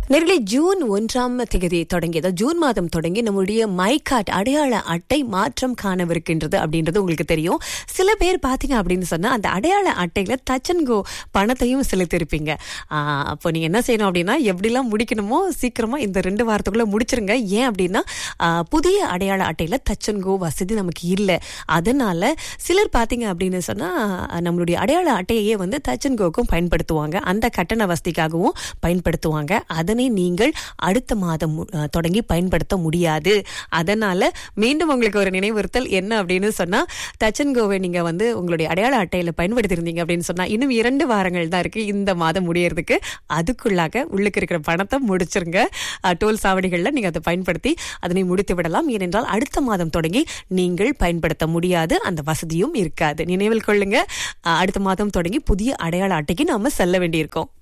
நேர்களே ஜூன் ஒன்றாம் தேதி தொடங்கியதோ ஜூன் மாதம் தொடங்கி நம்முடைய மை கார்டு அடையாள அட்டை மாற்றம் காணவிருக்கின்றது அப்படின்றது உங்களுக்கு தெரியும் சில பேர் பாத்தீங்க அப்படின்னு சொன்னா அந்த அடையாள அட்டையில டச் அண்ட் கோ பணத்தையும் செலுத்திருப்பீங்க ஆஹ் அப்போ நீங்க என்ன செய்யணும் அப்படின்னா எப்படிலாம் முடிக்கணுமோ சீக்கிரமா இந்த ரெண்டு வாரத்துக்குள்ள முடிச்சிருங்க ஏன் அப்படின்னா ஆஹ் புதிய அடையாள அட்டையில டச் அண்ட் கோ வசதி நமக்கு இல்லை அதனால சிலர் பாத்தீங்க அப்படின்னு சொன்னா நம்மளுடைய அடையாள அட்டையே வந்து டச் அண்ட் கோக்கும் பயன்படுத்துவாங்க அந்த கட்டண வசதிக்காகவும் பயன்படுத்துவாங்க அதனை நீங்கள் அடுத்த மாதம் மு- அஹ், தொடங்கி பயன்படுத்த முடியாது அதனால மீண்டும் உங்களுக்கு ஒரு நினைவுறுத்தல் என்ன அப்படின்னு சொன்னா டச் அண்ட் கோவை நீங்க வந்து உங்களுடைய அடையாள அட்டையில பயன்படுத்தியிருந்தீங்க அப்படின்னு சொன்னா இன்னும் இரண்டு வாரங்கள் தான் இருக்கு இந்த மாதம் முடியறதுக்கு அதுக்குள்ளாக உள்ளுக்கு இருக்கிற பணத்தை முடிச்சிருங்க அஹ், டோல் சாவடிகள்ல நீங்க அதை பயன்படுத்தி அதனை முடித்து விடலாம் ஏனென்றால் அடுத்த மாதம் தொடங்கி நீங்கள் பயன்படுத்த முடியாது அந்த வசதியும் இருக்காது நினைவில் கொள்ளுங்க அஹ், அடுத்த மாதம் தொடங்கி புதிய அடையாள அட்டைக்கு நாம செல்ல வேண்டியிருக்கோம்